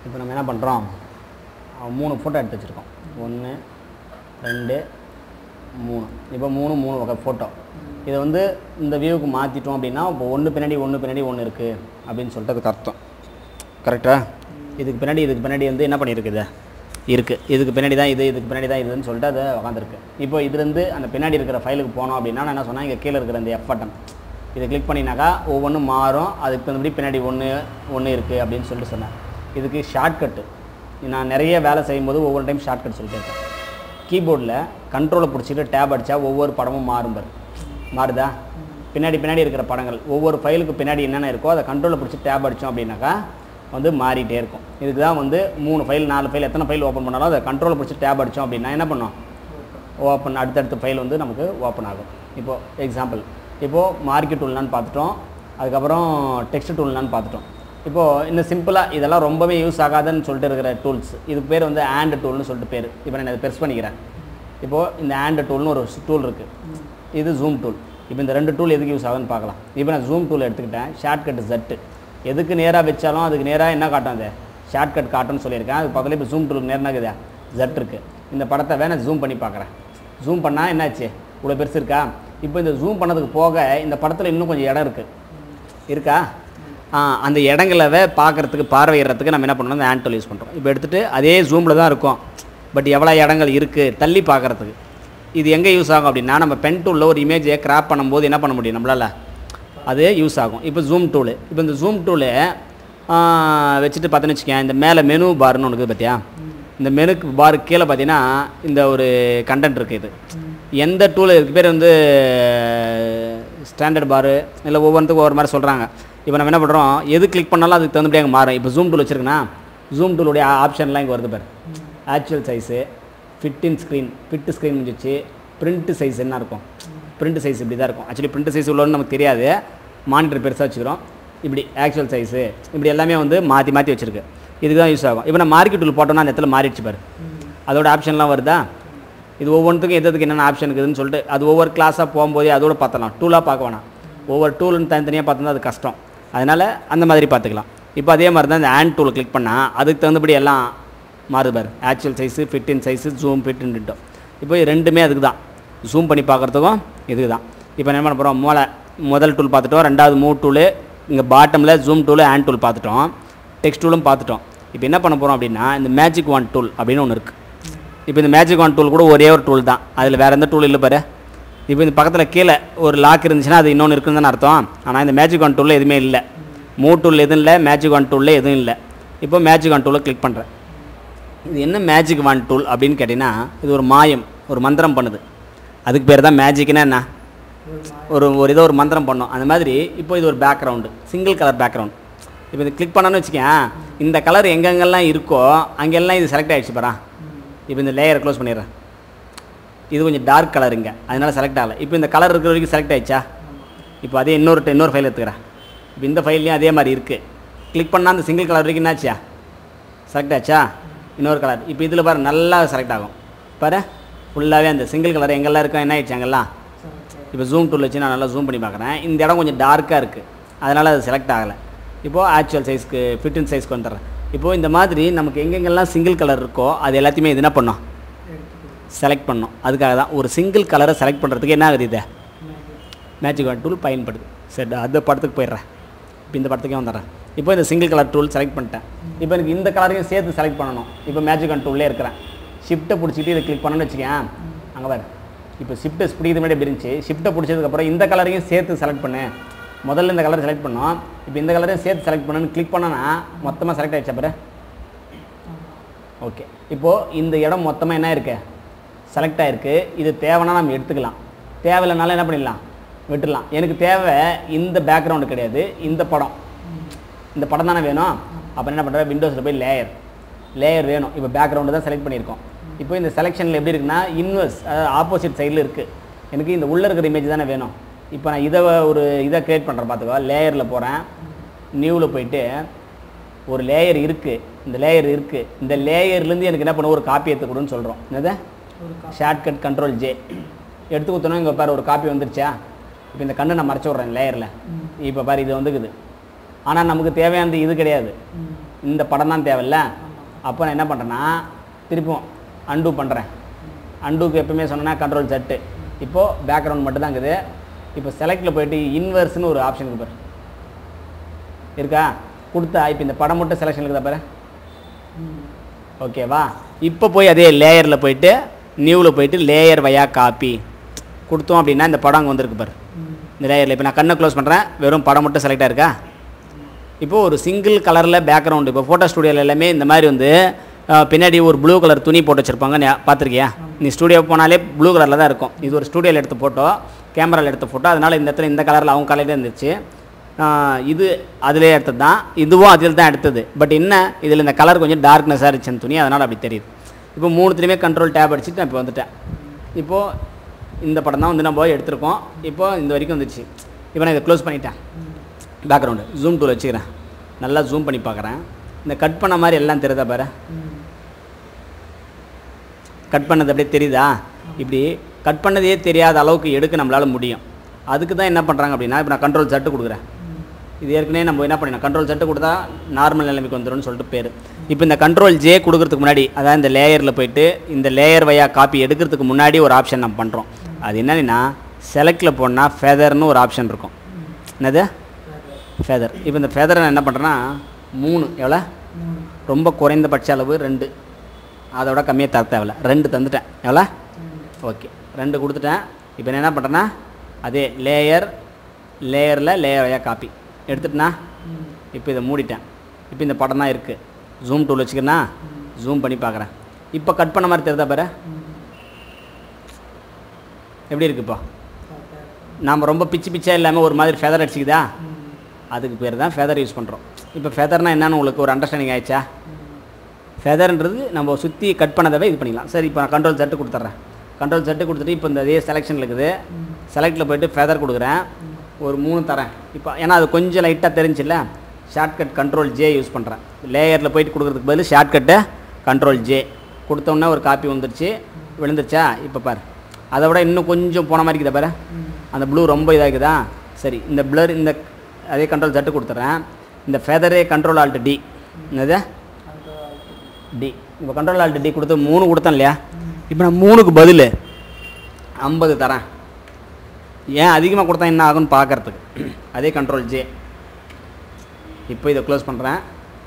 இப்போ நம்ம என்ன பண்ணுறோம் மூணு ஃபோட்டோ எடுத்து வச்சுருக்கோம் ஒன்று ரெண்டு மூணு இப்போ மூணு மூணு வகை ஃபோட்டோ இதை வந்து இந்த வியூவுக்கு மாற்றிட்டோம் அப்படின்னா இப்போ ஒன்று பின்னாடி ஒன்று பின்னாடி ஒன்று இருக்குது அப்படின்னு சொல்லிட்டு அதுக்கு அர்த்தம் கரெக்டா இதுக்கு பின்னாடி இதுக்கு பின்னாடி வந்து என்ன பண்ணியிருக்குது இருக்குது இதுக்கு பின்னாடி தான் இது இதுக்கு பின்னாடி தான் இதுன்னு சொல்லிட்டு அது உட்காந்துருக்கு இப்போ இதுலேருந்து அந்த பின்னாடி இருக்கிற ஃபைலுக்கு போனோம் அப்படின்னா நான் என்ன சொன்னேன் இங்கே கீழே இருக்கிற இந்த எஃப் பட்டன் இதை கிளிக் பண்ணினாக்கா ஒவ்வொன்றும் மாறும் அதுக்கு தகுந்தபடி பின்னாடி ஒன்று ஒன்று இருக்குது அப்படின்னு சொல்லிட்டு சொன்னேன் இதுக்கு ஷார்ட்கட்டு நான் நிறைய வேலை செய்யும்போது ஒவ்வொரு டைம் ஷார்ட்கட் சொல்லிட்டு இருக்கேன் கீபோர்டில் கண்ட்ரோலை பிடிச்சிட்டு டேப் அடித்தா ஒவ்வொரு படமும் மாறும் பாரு மாறுதா பின்னாடி பின்னாடி இருக்கிற படங்கள் ஒவ்வொரு ஃபைலுக்கு பின்னாடி என்னென்ன இருக்கோ அதை கண்ட்ரோலை பிடிச்சி டேப் அடித்தோம் அப்படின்னாக்கா வந்து மாறிட்டே இருக்கும் இதுக்கு தான் வந்து மூணு ஃபைல் நாலு ஃபைல் எத்தனை ஃபைல் ஓப்பன் பண்ணாலும் அதை கண்ட்ரோலை பிடிச்சி டேப் அடித்தோம் அப்படின்னா என்ன பண்ணோம் ஓப்பன் அடுத்தடுத்த ஃபைல் வந்து நமக்கு ஓப்பன் ஆகும் இப்போது எக்ஸாம்பிள் இப்போது மார்க்கெட் டூல்னான்னு பார்த்துட்டோம் அதுக்கப்புறம் டெக்ஸ்ட் டூல்னான்னு பார்த்துட்டோம் இப்போது இந்த சிம்பிளாக இதெல்லாம் ரொம்பவே யூஸ் ஆகாதுன்னு சொல்லிட்டு இருக்கிற டூல்ஸ் இதுக்கு பேர் வந்து ஆண்ட் டூல்னு சொல்லிட்டு பேர் இப்போ நான் இதை பெருசு பண்ணிக்கிறேன் இப்போது இந்த ஆண்ட் டூல்னு ஒரு டூல் இருக்குது இது ஜூம் டூல் இப்போ இந்த ரெண்டு டூல் எதுக்கு யூஸ் ஆகுதுன்னு பார்க்கலாம் இப்போ நான் ஜூம் டூல் எடுத்துக்கிட்டேன் ஷார்ட்கட் ஜட்டு எதுக்கு நேராக வச்சாலும் அதுக்கு நேராக என்ன காட்டும் அது ஷார்ட்கட் காட்டுன்னு சொல்லியிருக்கேன் அது பக்கத்தில் இப்போ ஜூம் டூலுக்கு நேரம் இருக்குது ஜட் இருக்குது இந்த படத்தை வேணால் ஜூம் பண்ணி பார்க்குறேன் ஜூம் பண்ணால் என்னாச்சு இவ்வளோ பெருசு இருக்கா இப்போ இந்த ஜூம் பண்ணதுக்கு போக இந்த படத்தில் இன்னும் கொஞ்சம் இடம் இருக்குது இருக்கா ஆ, அந்த இடங்களவே பார்க்குறதுக்கு பார்வையிடுறதுக்கு நம்ம என்ன பண்ணணும் அந்த ஹேண்ட் டூல் யூஸ் பண்ணுறோம் இப்போ எடுத்துகிட்டு அதே ஜூமில் தான் இருக்கும் பட் எவ்வளோ இடங்கள் இருக்குது தள்ளி பார்க்குறதுக்கு இது எங்கே யூஸ் ஆகும் அப்படின்னா நம்ம பென் டூலில் ஒரு இமேஜை கிராப் பண்ணும்போது என்ன பண்ண முடியும் நம்மளால் அது யூஸ் ஆகும் இப்போ ஜூம் டூலு இப்போ இந்த ஜூம் டூலு வச்சுட்டு பார்த்தோன்னு வச்சுக்கேன் இந்த மேலே மெனு பார்னு ஒன்று இருக்குது பார்த்தியா இந்த மெனுக்கு பார் கீழே பார்த்தீங்கன்னா இந்த ஒரு கண்டென்ட் இருக்குது இது எந்த டூல் இதுக்கு பேர் வந்து ஸ்டாண்டர்ட் பாரு இல்லை ஒவ்வொன்றுத்துக்கும் ஒவ்வொரு மாதிரி சொல்கிறாங்க இப்போ நம்ம என்ன பண்ணுறோம் எது கிளிக் பண்ணாலும் அதுக்கு தகுந்தபடி அங்கே மாறும் இப்போ ஜூம் டூல் வச்சுருக்கேன்னா ஜூம் டூலுடைய ஆப்ஷன்லாம் இங்கே வருது பாரு actual size fit in screen fit screen முடிஞ்சிச்சு பிரிண்ட் சைஸ் என்ன இருக்கும் பிரிண்ட் சைஸ் இப்படி தான் இருக்கும் ஆக்சுவலி பிரிண்ட் சைஸ் உள்ளன்னு நமக்கு தெரியாது மானிட்டர் பெருசாக வச்சுக்கிறோம் இப்படி ஆக்சுவல் சைஸு இப்படி எல்லாமே வந்து மாற்றி மாற்றி வச்சுருக்கு இதுக்கு தான் யூஸ் ஆகும் இப்போ நான் மார்க்கெட் டூல் போட்டோம்னா அந்த இடத்துல மாறிடுச்சு பாரு அதோட ஆப்ஷன்லாம் வருதா இது ஒவ்வொன்றுத்துக்கும் எது எதுக்கு என்னென்ன ஆப்ஷன் இருக்குதுன்னு சொல்லிட்டு அது ஒவ்வொரு கிளாஸாக போகும்போதே அதோட பார்த்தலாம் டூலாக பார்க்க வேணாம் ஒவ்வொரு டூலுன்னு தனித்தனியாக பார்த்தோம்னா அது கஷ்டம் அதனால் அந்த மாதிரி பார்த்துக்கலாம் இப்போ அதே மாதிரி தான் இந்த ஹேண்ட் டூல் கிளிக் பண்ணால் அதுக்கு தகுந்தபடி எல்லாம் மாறுது பாரு actual size fit in size zoom ஃபிட்டுன்ட்டு இப்போ இது ரெண்டுமே அதுக்கு தான் ஜூம் பண்ணி பார்க்குறதுக்கும் இதுக்கு தான் இப்போ என்ன பண்ண போகிறோம் மூளை முதல் டூல் பார்த்துட்டோம் ரெண்டாவது மூ டூலு இங்கே பாட்டமில் ஜூம் டூலு ஹேண்ட் டூல் பார்த்துட்டோம் டெக்ஸ்ட் டூலும் பார்த்துட்டோம் இப்போ என்ன பண்ண போகிறோம் அப்படின்னா இந்த மேஜிக் ஒன் டூல் அப்படின்னு ஒன்று இருக்குது இப்போ இந்த மேஜிக் ஒன் டூல் கூட ஒரே ஒரு டூல் தான் அதில் வேறு எந்த டூல் இல்லை பாரு இப்போ இந்த பக்கத்தில் கீழே ஒரு லாக் இருந்துச்சுன்னா அது இன்னொன்று இருக்குன்னு தானே அர்த்தம் ஆனால் இந்த மேஜிக் ஒன் டூலில் எதுவுமே இல்லை மூ டூல் எதுவும் இல்லை மேஜிக் ஒன் டூலில் எதுவும் இல்லை இப்போ மேஜிக் ஒன் டூலை கிளிக் பண்ணுறேன் இது என்ன மேஜிக் ஒன் டூல் அப்படின்னு கேட்டிங்கன்னா இது ஒரு மாயம் ஒரு மந்திரம் பண்ணுது அதுக்கு பேர் தான் மேஜிக்னா என்ன ஒரு ஒரு ஏதோ ஒரு மந்திரம் பண்ணோம் அந்த மாதிரி இப்போ இது ஒரு பேக்ரவுண்டு சிங்கிள் கலர் பேக்ரவுண்ட் இப்போ இது கிளிக் பண்ணோன்னு வச்சுக்கேன் இந்த கலர் எங்கெங்கெல்லாம் இருக்கோ அங்கெல்லாம் இது செலக்ட் ஆகிடுச்சு பாரா இப்போ இந்த லேயரை க்ளோஸ் பண்ணிடுறேன் இது கொஞ்சம் டார்க் கலர் இங்கே அதனால செலக்ட் ஆகலை இப்போ இந்த கலர் இருக்கிற வரைக்கும் செலக்ட் ஆயிடுச்சா இப்போ அதே இன்னொரு இன்னொரு ஃபைல் எடுத்துக்கிறேன் இப்போ இந்த ஃபைல்லையும் அதே மாதிரி இருக்குது கிளிக் பண்ணால் அந்த சிங்கிள் கலர் வரைக்கும் என்னாச்சா செலக்ட் ஆச்சா இன்னொரு கலர் இப்போ இதில் பாரு நல்லா செலக்ட் ஆகும் பாரு ஃபுல்லாகவே அந்த சிங்கிள் கலர் எங்கெல்லாம் இருக்கோ என்ன ஆயிடுச்சு அங்கெல்லாம் இப்போ ஜூம் டூல் வச்சு நான் நல்லா ஜூம் பண்ணி பார்க்குறேன் இந்த இடம் கொஞ்சம் டார்க்காக இருக்குது அதனால் அது செலக்ட் ஆகலை இப்போது ஆக்சுவல் சைஸ்க்கு ஃபிட்டின் சைஸ்க்கு வந்துடுறேன் இப்போது இந்த மாதிரி நமக்கு எங்கெங்கெல்லாம் சிங்கிள் கலர் இருக்கோ அது எல்லாத்தையுமே இது என்ன பண்ணோம் செலக்ட் பண்ணோம் அதுக்காக தான் ஒரு சிங்கிள் கலரை செலக்ட் பண்ணுறதுக்கு என்ன ஆகுது இது மேஜிக் ஒன் டூல் பயன்படுது சரி அந்த படத்துக்கு போயிடுறேன் இப்போ இந்த படத்துக்கே வந்துடுறேன் இப்போ இந்த சிங்கிள் கலர் டூல் செலக்ட் பண்ணிட்டேன் இப்போ எனக்கு இந்த கலரையும் சேர்த்து செலக்ட் பண்ணணும் இப்போ மேஜிக் ஒன் டூல்லே இருக்கிறேன் ஷிஃப்ட்டை பிடிச்சிட்டு இதை கிளிக் பண்ணணும்னு வச்சுக்கேன் அங்கே பாரு இப்போ ஷிஃப்ட்டை பிடிக்கிறது முன்னாடி எப்படி இருந்துச்சு ஷிஃப்ட்டை பிடிச்சதுக்கப்புறம் இந்த கலரையும் சேர்த்து செலக்ட் பண்ணு முதல்ல இந்த கலர் செலக்ட் பண்ணோம் இப்போ இந்த கலரையும் சேர்த்து செலக்ட் பண்ணுன்னு கிளிக் பண்ணனா மொத்தமாக செலக்ட் ஆயிடுச்சா பாரு ஓகே இப்போது இந்த இடம் மொத்தமாக என்ன இருக்கு செலக்ட் ஆயிருக்கு இது தேவைன்னா நம்ம எடுத்துக்கலாம் தேவையில்லைனாலும் என்ன பண்ணிடலாம் விட்டுடலாம் எனக்கு தேவை இந்த பேக்ரவுண்டு கிடையாது இந்த படம் இந்த படம் தானே வேணும் அப்போ என்ன பண்ணுறேன் விண்டோஸில் போய் லேயர் லேயர் வேணும் இப்போ பேக்ரவுண்டு தான் செலக்ட் பண்ணியிருக்கோம் இப்போ இந்த செலெக்ஷனில் எப்படி இருக்குன்னா இன்வெர்ஸ் அதாவது ஆப்போசிட் சைடில் இருக்குது எனக்கு இந்த உள்ளே இருக்கிற இமேஜ் தானே வேணும் இப்போ நான் இதை ஒரு இதை க்ரியேட் பண்ணுறேன் பார்த்துக்கோ லேயரில் போகிறேன் நியூவில் போயிட்டு ஒரு லேயர் இருக்குது இந்த லேயர் இருக்குது இந்த லேயர்லேருந்து எனக்கு என்ன பண்ண ஒரு காப்பி எடுத்துக்கணும்னு சொல்கிறோம் என்னது ஷார்ட்கட் கண்ட்ரோல் ஜே எடுத்து கொடுத்தோன்னா இங்கே பாரு ஒரு காப்பி வந்துருச்சா இப்போ இந்த கண்ணை நான் மறைச்சு விட்றேன் லேயரில் இப்போ பாரு இது வந்துக்குது ஆனால் நமக்கு தேவையானது இது கிடையாது இந்த படம் தான் தேவையில்ல அப்போ நான் என்ன பண்ணுறேன்னா திருப்பும் அன்டூ பண்ணுறேன் அன்டூக்கு எப்பவுமே சொன்னேன்னா கண்ட்ரோல் செட்டு இப்போது பேக்ரவுண்ட் மட்டும் தான் இருக்குது இப்போ செலக்டில் போயிட்டு இன்வெர்ஸ்னு ஒரு ஆப்ஷன் இருக்கு பாரு இருக்கா கொடுத்தா இப்போ இந்த படம் மட்டும் செலெக்ஷன் இருக்குதா பாரு ஓகேவா இப்போ போய் அதே லேயரில் போயிட்டு நியூவில் போயிட்டு லேயர் வயா காப்பி கொடுத்தோம் அப்படின்னா இந்த படம் அங்கே வந்திருக்கு பாரு இந்த லேயரில் இப்போ நான் கண்ணை க்ளோஸ் பண்ணுறேன் வெறும் படம் மட்டும் செலக்ட் ஆயிருக்கா இப்போ ஒரு சிங்கிள் கலரில் பேக்ரவுண்டு இப்போ ஃபோட்டோ ஸ்டுடியோவில் எல்லாமே இந்த மாதிரி வந்து அஹ், பின்னாடி ஒரு ப்ளூ கலர் துணி போட்டு வச்சுருப்பாங்க நீ பார்த்துருக்கியா நீ ஸ்டுடியோ போனாலே ப்ளூ கலரில் தான் இருக்கும் இது ஒரு ஸ்டுடியோவில் எடுத்த ஃபோட்டோ கேமராவில் எடுத்த ஃபோட்டோ அதனால் இந்த இடத்துல இந்த கலரில் அவங்க கலரில் இருந்துச்சு அஹ், இது அதிலே எடுத்தது தான் இதுவும் அதில் தான் எடுத்தது பட் என்ன இதில் இந்த கலர் கொஞ்சம் டார்க்னஸாக இருந்துச்சு அந்த துணி அதனால் அப்படி தெரியுது இப்போ மூணுத்துலேயுமே கண்ட்ரோல் டேப் அடிச்சுட்டு நான் இப்போ வந்துட்டேன் இப்போது இந்த படம் தான் வந்து நம்ம எடுத்திருக்கோம் இப்போ இந்த வரைக்கும் வந்துச்சு இப்போ நான் இதை க்ளோஸ் பண்ணிட்டேன் பேக்ரவுண்டு ஜூம் டூல் வச்சுக்கிறேன் நல்லா ஜூம் பண்ணி பார்க்குறேன் இந்த கட் பண்ண மாதிரி எல்லாம் தெரியுதா பாரு கட் பண்ணது அப்படியே தெரியுதா இப்படி கட் பண்ணதே தெரியாத அளவுக்கு எடுக்க நம்மளால் முடியும் அதுக்கு தான் என்ன பண்ணுறாங்க அப்படின்னா இப்போ நான் கண்ட்ரோல் சட்டு கொடுக்குறேன் இது ஏற்கனவே நம்ம என்ன பண்ணிடணும் கண்ட்ரோல் சட்டு கொடுத்தா நார்மல் நிலைமைக்கு வந்துடும்னு சொல்லிட்டு பேர் இப்போ இந்த கண்ட்ரோல் ஜே கொடுக்கறதுக்கு முன்னாடி அதாவது இந்த லேயரில் போயிட்டு இந்த லேயர் வயா காப்பி எடுக்கிறதுக்கு முன்னாடி ஒரு ஆப்ஷன் நம்ம பண்ணுறோம் அது என்னன்னா செலக்டில் போனால் ஃபெதர்னு ஒரு ஆப்ஷன் இருக்கும் என்னது ஃபெதர் இப்போ இந்த ஃபெதரை நான் என்ன பண்ணுறேன்னா மூணு எவ்வளோ ரொம்ப குறைந்தபட்ச அளவு ரெண்டு அதோட கம்மியாக தர தேவையில்ல ரெண்டு தந்துட்டேன் எவ்வளோ ஓகே ரெண்டு கொடுத்துட்டேன் இப்போ நான் என்ன பண்ணுறேன்னா அதே லேயர் லேயரில் லேயரையாக காப்பி எடுத்துட்டேனா இப்போ இதை மூடிட்டேன் இப்போ இந்த படம் தான் இருக்குது ஜூம் டூல் வச்சுக்கிறேன்னா ஜூம் பண்ணி பார்க்குறேன் இப்போ கட் பண்ண மாதிரி தெரியுதா பாரு எப்படி இருக்கு இப்போ நாம் ரொம்ப பிச்சு பிச்சா இல்லாமல் ஒரு மாதிரி ஃபெதர் அடிச்சுக்குதா அதுக்கு பேர் தான் ஃபெதர் யூஸ் பண்ணுறோம் இப்போ ஃபெதர்னா என்னன்னு உங்களுக்கு ஒரு அண்டர்ஸ்டாண்டிங் ஆயிடுச்சா ஃபெதர்ன்றது நம்ம சுற்றி கட் பண்ணதவே இது பண்ணிக்கலாம் சரி இப்போ நான் கண்ட்ரோல் செட்டு கொடுத்துட்றேன் கண்ட்ரோல் செட்டு கொடுத்துட்டு இப்போ இந்த அதே செலெக்ஷன் இருக்குது செலக்டில் போயிட்டு ஃபெதர் கொடுக்குறேன் ஒரு மூணு தரேன் இப்போ ஏன்னா அது கொஞ்சம் லைட்டாக தெரிஞ்சில்ல ஷார்ட்கட் கண்ட்ரோல் ஜே யூஸ் பண்ணுறேன் லேயரில் போயிட்டு கொடுக்குறதுக்கு பதில் ஷார்ட்கட்டு கண்ட்ரோல் ஜே கொடுத்தோன்னே ஒரு காப்பி வந்துருச்சு விழுந்துருச்சா இப்போ பாரு அதை விட இன்னும் கொஞ்சம் போன மாதிரி இருக்குதா பாரு அந்த ப்ளூ ரொம்ப இதாகுதா சரி இந்த blur இந்த அதே கண்ட்ரோல் தட்டு கொடுத்துட்றேன் இந்த ஃபெதரே கண்ட்ரோல் ஆல்ட் டி என்னது டி இப்போ கண்ட்ரோல் ஆல்ட் டி கொடுத்து மூணு கொடுத்தேன் இல்லையா இப்போ நான் மூணுக்கு பதில் ஐம்பது தரேன் ஏன் அதிகமாக கொடுத்தா என்ன ஆகும்னு பார்க்கறதுக்கு அதே கண்ட்ரோல் ஜே இப்போ இதை க்ளோஸ் பண்ணுறேன்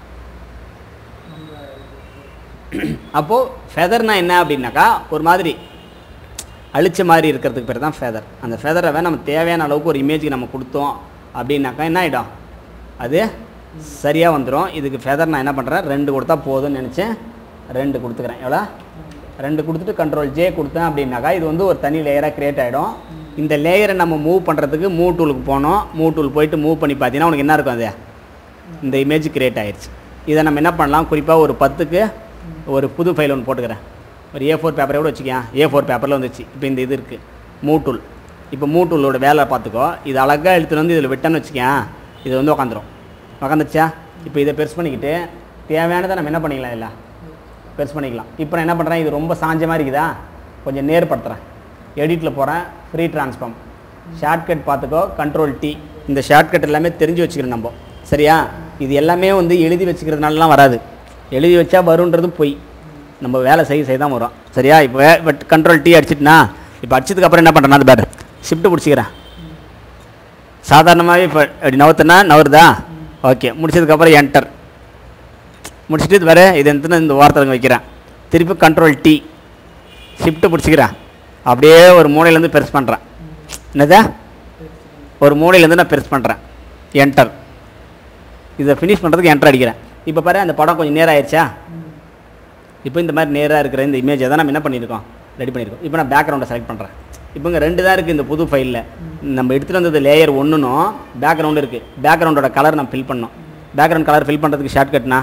அப்போது ஃபெதர்னா என்ன அப்படின்னாக்கா ஒரு மாதிரி அழிச்ச மாதிரி இருக்கிறதுக்கு பேர் தான் ஃபெதர் அந்த ஃபெதரை நம்ம தேவையான அளவுக்கு ஒரு இமேஜுக்கு நம்ம கொடுத்தோம் அப்படின்னாக்கா என்ன ஆகிடும் அது சரியாக வந்துடும் இதுக்கு ஃபெதர் நான் என்ன பண்ணுறேன் ரெண்டு கொடுத்தா போதும்னு நினச்சேன் ரெண்டு கொடுத்துக்கிறேன் எவ்வளோ ரெண்டு கொடுத்துட்டு கண்ட்ரோல் ஜே கொடுத்தேன் அப்படின்னாக்கா இது வந்து ஒரு தனி லேயராக க்ரியேட் ஆகிடும் இந்த லேயரை நம்ம மூவ் பண்ணுறதுக்கு மூவ் டூலுக்கு போனோம் மூவ் டூல் போயிட்டு மூவ் பண்ணி பார்த்தீங்கன்னா உனக்கு என்ன இருக்கும் அது இந்த இமேஜ் கிரியேட் ஆயிடுச்சு இதை நம்ம என்ன பண்ணலாம் குறிப்பாக ஒரு பத்துக்கு ஒரு புது ஃபைல் ஒன்று போட்டுக்கிறேன் ஒரு ஏ ஃபோர் பேப்பரை கூட வச்சுக்கேன் ஏ ஃபோர் பேப்பரில் வந்துச்சு இப்போ இந்த இது இருக்குது மூ டூல் இப்போ மூ டூலோட வேலை பார்த்துக்கோ இது அழகாக எடுத்துகிட்டு வந்து இதில் விட்டேன்னு வச்சுக்கேன் இது வந்து உக்காந்துரும் உக்காந்துச்சா இப்போ இதை பெருசு பண்ணிக்கிட்டு தேவையானதை நம்ம என்ன பண்ணிக்கலாம் இல்லை பெருசு பண்ணிக்கலாம் இப்போ நான் என்ன பண்ணுறேன் இது ரொம்ப சாஞ்ச மாதிரி இருக்குதா கொஞ்சம் நேர்படுத்துகிறேன் எடிட்டில் போகிறேன் ஃப்ரீ ட்ரான்ஸ்ஃபார்ம் ஷார்ட்கட் பார்த்துக்கோ கண்ட்ரோல் டி இந்த ஷார்ட்கட் எல்லாமே தெரிஞ்சு வச்சுக்கிறோம் நம்ம சரியா இது எல்லாமே வந்து எழுதி வச்சுக்கிறதுனாலலாம் வராது எழுதி வச்சா வருன்றது பொய் நம்ம வேலை செய்ய செய்ய தான் வரும் சரியா இப்போ பட் கண்ட்ரோல் டி அடிச்சிட்டுனா இப்போ அடிச்சதுக்கப்புறம் என்ன பண்ணுறேன்னா அது பாரு ஷிஃப்ட்டு பிடிச்சிக்கிறேன் சாதாரணமாகவே இப்போ இப்படி நவுத்துனா நவருதா ஓகே முடிச்சதுக்கப்புறம் என்டர் முடிச்சுட்டு இது வேறு இது எந்த இந்த வார்த்தை வைக்கிறேன் திருப்பி கண்ட்ரோல் டி ஷிஃப்ட்டு பிடிச்சிக்கிறேன் அப்படியே ஒரு மூலையிலேருந்து பெருசு பண்ணுறேன் என்னதா ஒரு மூலையிலேருந்து நான் பெருசு பண்ணுறேன் என்டர் இதை ஃபினிஷ் பண்ணுறதுக்கு என்டர் அடிக்கிறேன் இப்போ பாரு அந்த படம் கொஞ்சம் நேரம் ஆயிடுச்சா இப்போ இந்த மாதிரி நேராக இருக்கிற இந்த இமேஜை தான் நம்ம என்ன பண்ணியிருக்கோம் ரெடி பண்ணியிருக்கோம் இப்போ நான் பேக்ரவுண்டை செலக்ட் பண்ணுறேன் இப்போ இங்கே ரெண்டு தான் இருக்குது இந்த புது ஃபைலில் நம்ம எடுத்துகிட்டு வந்தது லேயர் ஒன்றுனும் பேக்ரவுண்டு இருக்குது பேக்ரவுண்டோட கலர் நம்ம ஃபில் பண்ணோம் பேக்ரவுண்ட் கலர் ஃபில் பண்ணுறதுக்கு ஷார்ட்கட்னா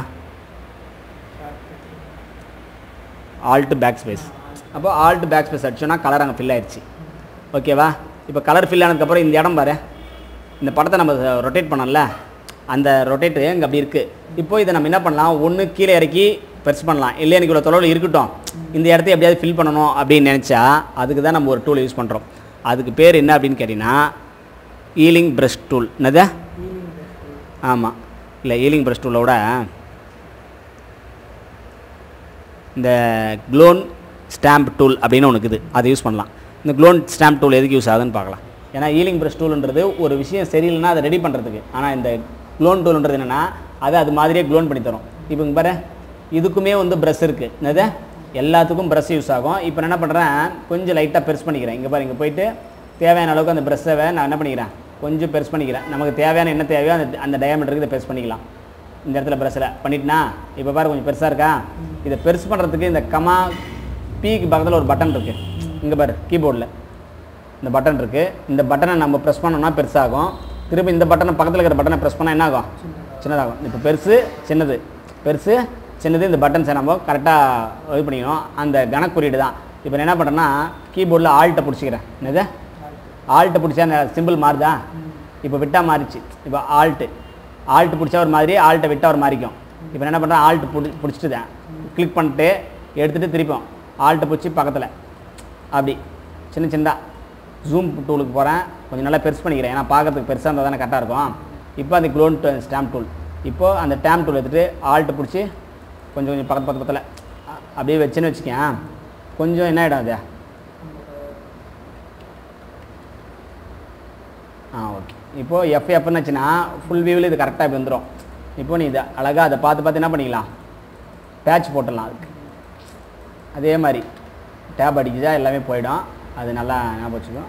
ஆல்ட்டு பேக் ஸ்பேஸ் அப்போ ஆல்ட்டு பேக் ஸ்பேஸ் அடிச்சோன்னா கலர் அங்கே ஃபில் ஆயிடுச்சு ஓகேவா இப்போ கலர் ஃபில் ஆனதுக்கப்புறம் இந்த இடம் பாரு இந்த படத்தை நம்ம ரொட்டேட் பண்ணோம்ல அந்த ரொட்டேட்டு இங்கே அப்படி இருக்குது இப்போ இதை நம்ம என்ன பண்ணலாம் ஒன்று கீழே இறக்கி பெருசு பண்ணலாம் இல்லை எனக்கு இவ்வளோ தொலைவில் இருக்கட்டும் இந்த இடத்த எப்படியாவது ஃபில் பண்ணணும் அப்படின்னு நினச்சா அதுக்கு தான் நம்ம ஒரு டூல் யூஸ் பண்ணுறோம் அதுக்கு பேர் என்ன அப்படின்னு கேட்டிங்கன்னா ஈலிங் ப்ரஷ் டூல் என்னது ஆமாம் இல்லை ஈலிங் ப்ரஷ் டூலோட இந்த க்ளோன் ஸ்டாம்ப் டூல் அப்படின்னு ஒன்று இருக்குது அதை யூஸ் பண்ணலாம் இந்த க்ளோன் ஸ்டாம்ப் டூல் எதுக்கு யூஸ் ஆகுதுன்னு பார்க்கலாம் ஏன்னா ஈலிங் ப்ரஷ் டூல்ன்றது ஒரு விஷயம் சரியில்லைன்னா அதை ரெடி பண்ணுறதுக்கு ஆனால் இந்த க்ளோன் டூல்ன்றது என்னென்னா அதை அது மாதிரியே க்ளோன் பண்ணி தரும் இப்போ இங்கே பாரு இதுக்குமே வந்து ப்ரஷ் இருக்குது என்னது எல்லாத்துக்கும் ப்ரஷ் யூஸ் ஆகும் இப்போ நான் என்ன பண்ணுறேன் கொஞ்சம் லைட்டாக பெருசு பண்ணிக்கிறேன் இங்கே பாரு இங்கே போயிட்டு தேவையான அளவுக்கு அந்த ப்ரஷ்ஷை நான் என்ன பண்ணிக்கிறேன் கொஞ்சம் பெருசு பண்ணிக்கிறேன் நமக்கு தேவையான என்ன தேவையோ அந்த அந்த டயாமீட்டருக்கு இதை பெருசு பண்ணிக்கலாம் இந்த இடத்துல ப்ரஷ்ஷில் பண்ணிட்டுனா இப்போ பாரு கொஞ்சம் பெருசாக இருக்கா இதை பெருசு பண்ணுறதுக்கு இந்த கமா பீக்கு பக்கத்தில் ஒரு பட்டன் இருக்குது இங்கே பாரு கீபோர்டில் இந்த பட்டன் இருக்குது இந்த பட்டனை நம்ம ப்ரெஸ் பண்ணோம்னா பெருசாகும் திருப்பி இந்த பட்டனை பக்கத்தில் இருக்கிற பட்டனை ப்ரெஸ் பண்ணால் என்ன ஆகும் சின்னதாகும் இப்போ பெருசு சின்னது பெருசு சின்னது இந்த பட்டன்ஸை நம்ம கரெக்டாக இது பண்ணிக்கணும் அந்த கணக்குறியீடு தான் இப்போ நான் என்ன பண்ணுறேன்னா கீபோர்டில் ஆல்ட்டை பிடிச்சிக்கிறேன் என்னது ஆல்ட்டை பிடிச்சா அந்த சிம்பிள் மாறுதா இப்போ விட்டால் மாறிச்சு இப்போ ஆல்ட்டு ஆல்ட்டு பிடிச்சா ஒரு மாதிரி ஆல்ட்டை விட்டால் ஒரு மாறிக்கும் இப்போ நான் என்ன பண்ணுறேன் ஆல்ட்டு பிடி பிடிச்சிட்டுதேன் கிளிக் பண்ணிட்டு எடுத்துகிட்டு திருப்போம் ஆல்ட்டை பிடிச்சி பக்கத்தில் அப்படி சின்ன சின்னதாக ஜூம் டூலுக்கு போகிறேன் கொஞ்சம் நல்லா பெருசு பண்ணிக்கிறேன் ஏன்னா பார்க்கறதுக்கு பெருசாக இருந்தால் தானே கரெக்டாக இருக்கும் இப்போ அந்த க்ளோன் ஸ்டாம்ப் டூல் இப்போது அந்த ஸ்டாம்ப் டூல் எடுத்துகிட்டு ஆல்ட்டு பிடிச்சி கொஞ்சம் கொஞ்சம் பக்கத்து பக்கத்து பக்கத்தில் அ- அப்படியே வச்சுன்னு வச்சுக்கேன் கொஞ்சம் என்ன ஆகிடும் அது ஆ ஓகே இப்போது எஃப் எஃப்னு வச்சுன்னா ஃபுல் வியூவில் இது கரெக்டாக இப்படி வந்துடும் இப்போ நீ இதை அழகாக அதை பார்த்து பார்த்து என்ன பண்ணிக்கலாம் பேட்ச் போட்டுடலாம் அதுக்கு அதே மாதிரி டேப் அடிக்குதா எல்லாமே போயிடும் அது நல்லா ஞாபகம் வச்சுக்கும்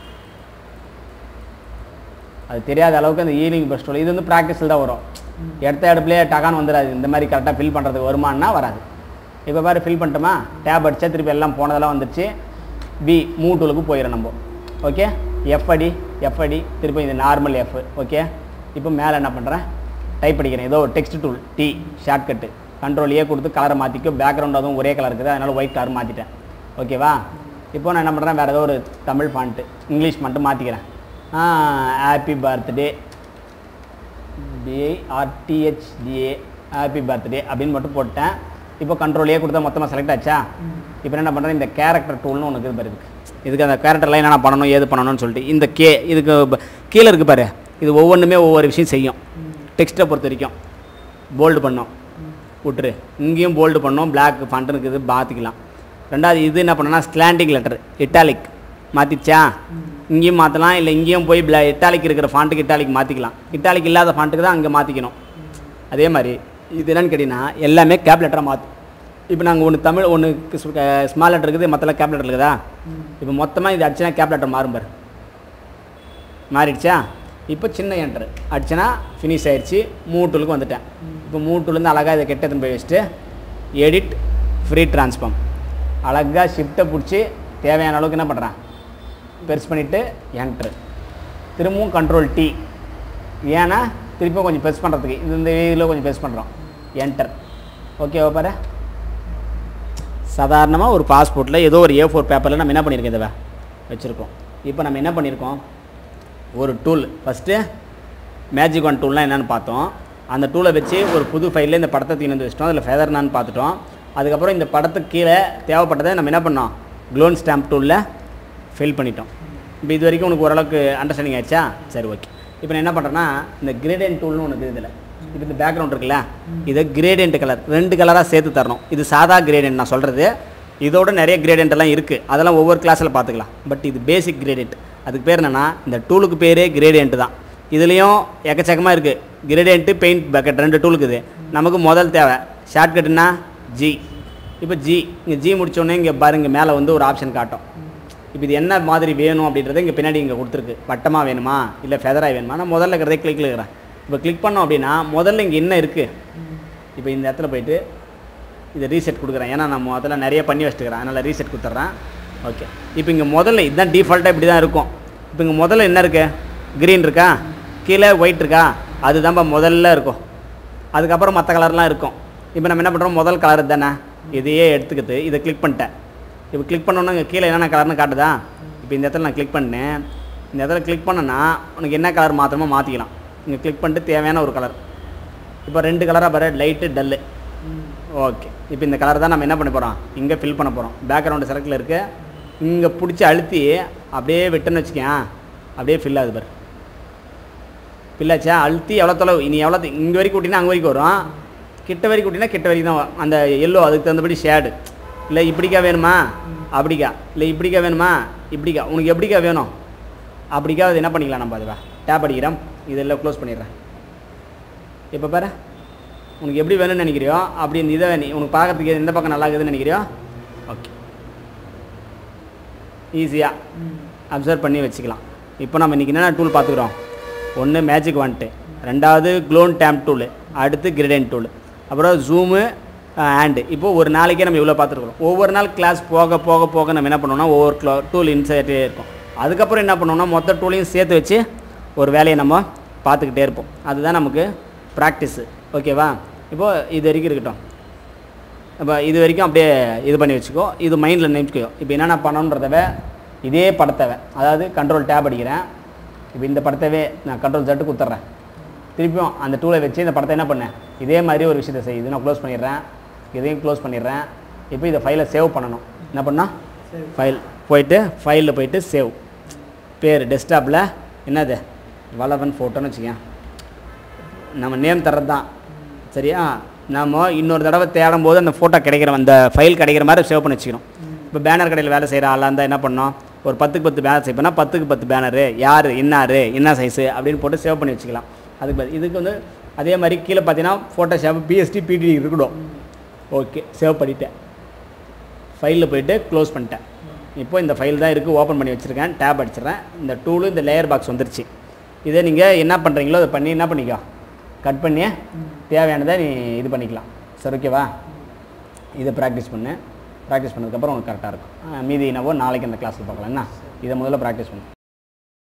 அது தெரியாத அளவுக்கு அந்த ஈலிங் பஸ் இது வந்து ப்ராக்டிஸில் தான் வரும் எடுத்த இடத்துலேயே டகான் வந்துடாது இந்த மாதிரி கரெக்டாக ஃபில் பண்ணுறதுக்கு வருமானா வராது இப்போ பாரு ஃபில் பண்ணிட்டோமா டேப் அடித்தா திருப்பி எல்லாம் போனதெல்லாம் வந்துருச்சு பி மூ டூலுக்கு போயிடும் நம்ம ஓகே எஃப் அடி எஃப் அடி திருப்பி இது நார்மல் எஃப் ஓகே இப்போ மேலே என்ன பண்ணுறேன் டைப் அடிக்கிறேன் ஏதோ text tool T shortcut control A கொடுத்து கலரை மாற்றிக்கும் பேக்ரவுண்ட் அதுவும் ஒரே கலர் இருக்குது அதனால் ஒயிட் கலர் மாற்றிட்டேன் ஓகேவா இப்போ நான் என்ன பண்ணுறேன் வேறு ஏதோ ஒரு தமிழ் ஃபாண்ட்டு இங்கிலீஷ் மட்டும் மாற்றிக்கிறேன் ஹாப்பி பர்த்டே பிஐஆர்டிஹெச்டிஏ ஹாப்பி பர்த்டே அப்படின்னு மட்டும் போட்டேன் இப்போ கண்ட்ரோல் ஏ கொடுத்தா மொத்தமாக செலக்ட் ஆச்சா இப்போ என்ன பண்ணுறேன் இந்த கேரக்டர் டூல்னு ஒன்று இருக்குது பாரு இதுக்கு இதுக்கு அந்த கேரக்டர்லாம் என்னென்ன பண்ணணும் ஏது பண்ணணும்னு சொல்லிட்டு இந்த கே இதுக்கு ப- கீழே இருக்குது பாரு இது ஒவ்வொன்றுமே ஒவ்வொரு விஷயம் செய்யும் டெக்ஸ்ட்டை பொறுத்த வரைக்கும் போல்டு பண்ணும் விட்டுரு இங்கேயும் போல்டு பண்ணோம் பிளாக் ஃபண்ட்டு இருக்குது மாற்றிக்கலாம் ரெண்டாவது இது என்ன பண்ணனா ஸ்லாண்டிங் லெட்டர் இட்டாலிக் மாற்றிச்சா இங்கேயும் மாற்றலாம் இல்லை இங்கேயும் போய் பிளா இட்டாலிக் இருக்கிற ஃபாண்ட்டுக்கு இட்டாலிக் மாற்றிக்கலாம் இட்டாலிக் இல்லாத ஃபாண்ட்டுக்கு தான் அங்கே மாற்றிக்கணும் அதே மாதிரி இது என்னன்னு கேட்டிங்கன்னா எல்லாமே கேப் லெட்டராக மாற்றும் இப்போ நாங்கள் ஒன்று தமிழ் ஒன்று ஸ்மால் லெட்டர் இருக்குது மற்றெல்லாம் கேப் லெட்டர் இருக்குதா இப்போ மொத்தமாக இது அடிச்சுனா கேப் லெட்டர் மாறும் பாரு மாறிடுச்சா இப்போ சின்ன என்ட்ரு அடிச்சனா ஃபினிஷ் ஆயிடுச்சு மூட்டூலுக்கு வந்துட்டேன் இப்போ மூட்டூலேருந்து அழகாக இதை கெட்ட எடுத்துன்னு போய் வச்சுட்டு எடிட் ஃப்ரீ ட்ரான்ஸ்ஃபார்ம் அழகாக ஷிஃப்ட்டை பிடிச்சி தேவையான அளவுக்கு என்ன பண்ணுறேன் பெருசு பண்ணிவிட்டு என்ட்ரு திரும்பவும் கண்ட்ரோல் டி ஏன்னா திருப்பியும் கொஞ்சம் பெருசு பண்ணுறதுக்கு இது இந்த இதில் கொஞ்சம் பெருசு பண்ணுறோம் என்டர் ஓகேவா பாரு சாதாரணமாக ஒரு பாஸ்போர்ட்டில் ஏதோ ஒரு ஏ ஃபோர் பேப்பரில் நம்ம என்ன பண்ணியிருக்கோம் இதை வச்சுருக்கோம் இப்போ நம்ம என்ன பண்ணியிருக்கோம் ஒரு டூல் ஃபஸ்ட்டு மேஜிக் ஒன் டூல்னால் என்னென்னு பார்த்தோம் அந்த டூலை வச்சு ஒரு புது ஃபைலில் இந்த படத்தை தீர்ந்து வந்து வச்சிட்டோம் அதில் ஃபெதர்னான்னு பார்த்துட்டோம் அதுக்கப்புறம் இந்த படத்துக்கு கீழே தேவைப்பட்டதை நம்ம என்ன பண்ணோம் க்ளோன் ஸ்டாம்ப் டூலில் ஃபில் பண்ணிட்டோம் இப்போ இது வரைக்கும் உனக்கு ஓரளவுக்கு அண்டர்ஸ்டாண்டிங் ஆயிடுச்சா சரி ஓகே இப்போ நான் என்ன பண்ணுறேன்னா இந்த கிரேடியன்ட் டூல்னு ஒன்று இருக்குது இதில் இப்போ இந்த பேக்ரவுண்ட் இருக்குல்ல இதை கிரேடியன்ட் கலர் ரெண்டு கலராக சேர்த்து தரணும் இது சாதா கிரேடியன்ட் நான் சொல்கிறது இதோட நிறைய gradient எல்லாம் இருக்குது அதெல்லாம் ஒவ்வொரு கிளாஸில் பார்த்துக்கலாம் பட் இது பேசிக் gradient அதுக்கு பேர் என்னென்னா இந்த டூலுக்கு பேரே gradient தான் இதுலேயும் எக்கச்சக்கமாக இருக்குது கிரேடியன்ட்டு பெயிண்ட் பக்கெட் ரெண்டு டூல் இருக்குது நமக்கு முதல் தேவை ஷார்ட்கட்னா ஜி இப்போ ஜி இங்கே ஜி முடிச்சோடனே இங்கே பாருங்க மேலே வந்து ஒரு ஆப்ஷன் காட்டும் இப்போ இது என்ன மாதிரி வேணும் அப்படின்றத இங்கே பின்னாடி இங்கே கொடுத்துருக்கு வட்டமாக வேணுமா இல்லை ஃபெதராக வேணுமா நான் முதல்ல இருக்கிறதே கிளிக்கில் இருக்கிறேன் இப்போ கிளிக் பண்ணோம் அப்படின்னா முதல்ல இங்கே என்ன இருக்குது இப்போ இந்த இடத்துல போயிட்டு இதை ரீசெட் கொடுக்குறேன் ஏன்னா நான் முதல்ல நிறைய பண்ணி வச்சுட்டுக்கிறேன் அதனால் ரீசெட் கொடுத்துட்றேன் ஓகே இப்போ இங்கே முதல்ல இதுதான் டிஃபால்ட்டாக இப்படி தான் இருக்கும் இப்போ இங்கே முதல்ல என்ன இருக்கு க்ரீன் இருக்கா கீழே ஒயிட் இருக்கா அதுதான்ப்பா முதல்ல இருக்கும் அதுக்கப்புறம் மற்ற கலர்லாம் இருக்கும் இப்போ நம்ம என்ன பண்ணுறோம் முதல் கலர் தானே இதையே எடுத்துக்கிட்டு இதை கிளிக் பண்ணிட்டேன் இப்போ கிளிக் பண்ணோன்னா இங்கே கீழே என்னென்ன கலர்னு காட்டுதா இப்போ இந்த இடத்துல நான் கிளிக் பண்ணேன் இந்த இடத்துல கிளிக் பண்ணேன்னா உனக்கு என்ன கலர் மாற்றமோ மாற்றிக்கலாம் இங்கே கிளிக் பண்ணிட்டு தேவையான ஒரு கலர் இப்போ ரெண்டு கலராக பாரு லைட்டு டல்லு ஓகே இப்போ இந்த கலர் தான் நம்ம என்ன பண்ண போகிறோம் இங்கே ஃபில் பண்ண போகிறோம் பேக்ரவுண்டு செலக்டில் இருக்கு இங்கே பிடிச்சி அழுத்தி அப்படியே விட்டுன்னு வச்சுக்கேன் அப்படியே ஃபில் ஆகுது பாரு ஃபில் ஆச்சா அழுத்தி எவ்வளோ தொலைவு இனி எவ்வளோ இங்கே வரைக்கும் விட்டினா அங்கே வரைக்கும் வரும் கிட்ட வரைக்கும் விட்டினா கிட்ட வரைக்கும் தான் வரும். அந்த எல்லோ அதுக்கு தகுந்தபடி ஷேடு இல்லை இப்படிக்கா வேணுமா அப்படிக்கா இல்லை இப்படிக்கா வேணுமா இப்படிக்கா உனக்கு எப்படிக்கா வேணும் அப்படிக்கா அது என்ன பண்ணிக்கலாம் நம்ம அதுவா டேப் அடிக்கிறோம் இதெல்லாம் க்ளோஸ் பண்ணிடுறேன் இப்போ பாரு உனக்கு எப்படி வேணும்னு நினைக்கிறியோ அப்படி இந்த இதை நீ உனக்கு பார்க்கறதுக்கு எந்த பக்கம் நல்லா இருக்குதுன்னு நினைக்கிறியோ ஓகே ஈஸியாக அப்சர்வ் பண்ணி வச்சுக்கலாம் இப்போ நம்ம இன்றைக்கி என்னென்ன டூல் பார்த்துக்குறோம் ஒன்று மேஜிக் வந்துட்டு ரெண்டாவது க்ளோன் டேம்ப் டூலு அடுத்து கிரேடியன் டூல் அப்புறம் ஜூமு ஹேண்டு இப்போ ஒரு நாளைக்கே நம்ம இவ்வளோ பார்த்துருக்குறோம் ஒவ்வொரு நாள் கிளாஸ் போக போக போக நம்ம என்ன பண்ணோம்னா ஒவ்வொரு க்ளோ டூல் இன்சர்ட்டே இருக்கும் அதுக்கப்புறம் என்ன பண்ணோம்னா மொத்த டூலையும் சேர்த்து வச்சு ஒரு வேலையை நம்ம பார்த்துக்கிட்டே இருப்போம் அதுதான் நமக்கு ப்ராக்டிஸு ஓகேவா இப்போது இது வரைக்கும் இருக்கட்டும் இப்போ இது வரைக்கும் அப்படியே இது பண்ணி வச்சுக்கோ இது மைண்டில் நினைச்சுக்கோ இப்போ என்னென்ன பண்ணணுன்றதவ இதே படத்தவை அதாவது கண்ட்ரோல் டேப் அடிக்கிறேன் இப்போ இந்த படத்தவே நான் கண்ட்ரோல் ஜட்டு கொடுத்துட்றேன் திருப்பியும் அந்த டூலை வச்சு இந்த படத்தை என்ன பண்ணேன் இதே மாதிரி ஒரு விஷயத்தை செய் இது நான் க்ளோஸ் பண்ணிடுறேன் இதையும் க்ளோஸ் பண்ணிடுறேன் இப்போ இதை ஃபைலை சேவ் பண்ணணும் என்ன பண்ணால் ஃபைல் போயிட்டு ஃபைலில் போயிட்டு சேவ் பேர் டெஸ்க்டாப்பில் என்னது வளவன் ஃபோட்டோன்னு வச்சுக்கேன் நம்ம நேம் தர்றது தான் சரியா நம்ம இன்னொரு தடவை தேடும் போது அந்த ஃபோட்டோ கிடைக்கிற அந்த ஃபைல் கிடைக்கிற மாதிரி சேவ் பண்ணி வச்சுக்கணும் இப்போ பேனர் கடையில் வேலை செய்கிற ஆளாக இருந்தால் என்ன பண்ணோம் ஒரு பத்துக்கு பத்து பேனர் சேவ் பண்ணால் பத்துக்கு பத்து பேனரு யார் இன்னார் என்ன சைஸு அப்படின்னு போட்டு சேவ் பண்ணி வச்சுக்கலாம் அதுக்கு பதில் இதுக்கு வந்து அதே மாதிரி கீழே பார்த்தீங்கன்னா ஃபோட்டோஷாப் பிஎஸ்டி பிடிடி இருக்கணும் ஓகே சேவ் பண்ணிட்டேன் ஃபைலில் போயிட்டு க்ளோஸ் பண்ணிட்டேன் இப்போ இந்த ஃபைல் தான் இருக்குது ஓப்பன் பண்ணி வச்சுருக்கேன் டேப் அடிச்சிடுறேன் இந்த டூலு இந்த லேயர் பாக்ஸ் வந்துருச்சு இதை நீங்கள் என்ன பண்ணுறீங்களோ அதை பண்ணி என்ன பண்ணிக்கோ கட் பண்ணி தேவையானதை நீ இது பண்ணிக்கலாம் சரி ஓகேவா இதை ப்ராக்டிஸ் பண்ணு ப்ராக்டிஸ் பண்ணதுக்கப்புறம் உனக்கு கரெக்டாக இருக்கும் அஹ் மீதி என்னவோ நாளைக்கு அந்த கிளாஸில் பார்க்கலாம் என்ன இதை முதல்ல ப்ராக்டிஸ் பண்ணு